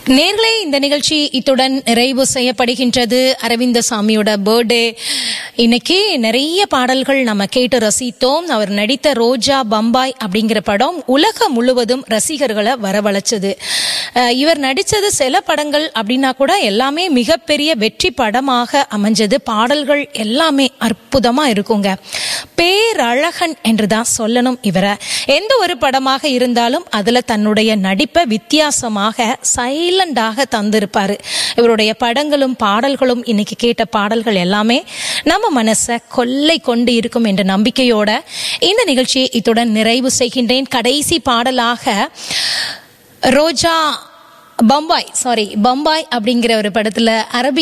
நேர்களே இந்த நிகழ்ச்சி இத்துடன் நிறைவு செய்யப்படுகின்றது அரவிந்த சாமியோட பர்த்டே இன்னைக்கு நிறைய பாடல்கள் நம்ம கேட்டு ரசித்தோம் அவர் நடித்த ரோஜா பம்பாய் அப்படிங்கிற படம் உலகம் முழுவதும் ரசிகர்களை வரவழைச்சது அஹ் இவர் நடிச்சது சில படங்கள் அப்படின்னா கூட எல்லாமே மிகப்பெரிய வெற்றி படமாக அமைஞ்சது பாடல்கள் எல்லாமே அற்புதமா இருக்குங்க பேரழகன் என்றுதான் சொல்லணும் இவரை எந்த ஒரு படமாக இருந்தாலும் அதுல தன்னுடைய நடிப்பை வித்தியாசமாக சைலண்டாக தந்திருப்பாரு இவருடைய படங்களும் பாடல்களும் இன்னைக்கு கேட்ட பாடல்கள் எல்லாமே நம்ம மனசை கொள்ளை கொண்டு இருக்கும் என்ற நம்பிக்கையோட இந்த நிகழ்ச்சியை இத்துடன் நிறைவு செய்கின்றேன் கடைசி பாடலாக ரோஜா பம்பாய் சாரி பம்பாய் அப்படிங்கிற ஒரு படத்துல அரபிக்